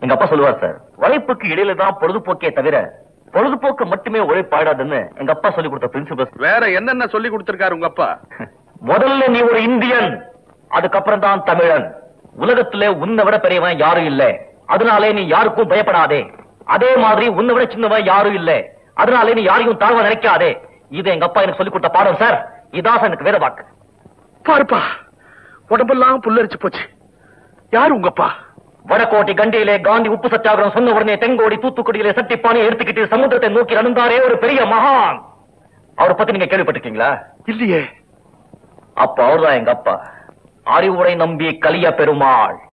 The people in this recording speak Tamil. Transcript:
எங்க அப்பா சொல்லுவார் சார் உழைப்புக்கு இடையில தான் பொழுதுபோக்கே தவிர பொழுதுபோக்கு மட்டுமே உழைப்பாடாதுன்னு எங்க அப்பா சொல்லி கொடுத்த பிரின்சிபல் வேற என்னென்ன சொல்லி கொடுத்திருக்காரு உங்க அப்பா முதல்ல நீ ஒரு இந்தியன் அதுக்கப்புறம் தான் தமிழன் உலகத்திலே உன்னை விட பெரியவன் யாரும் இல்ல அதனாலே நீ யாருக்கும் பயப்படாதே அதே மாதிரி உன்னை விட சின்னவன் யாரும் இல்ல அதனாலே நீ யாரையும் தாழ்வ நினைக்காதே இது எங்க அப்பா எனக்கு சொல்லி கொடுத்த பாடம் சார் இதான் சார் எனக்கு வேற வாக்கு பாருப்பா உடம்பெல்லாம் புல்லரிச்சு போச்சு யாரு உங்கப்பா வடகோட்டை கண்டியிலே காந்தி உப்பு சத்தியாகிரகம் சொன்ன உடனே தெங்கோடி தூத்துக்குடியிலே சட்டிப்பானை எடுத்துக்கிட்டு சமுத்திரத்தை நோக்கி நடந்தாரே ஒரு பெரிய மகான் அவரை பத்தி நீங்க கேள்விப்பட்டிருக்கீங்களா இல்லையே அப்ப அவர்தான் எங்க அப்பா அறிவுரை நம்பி கலிய பெருமாள்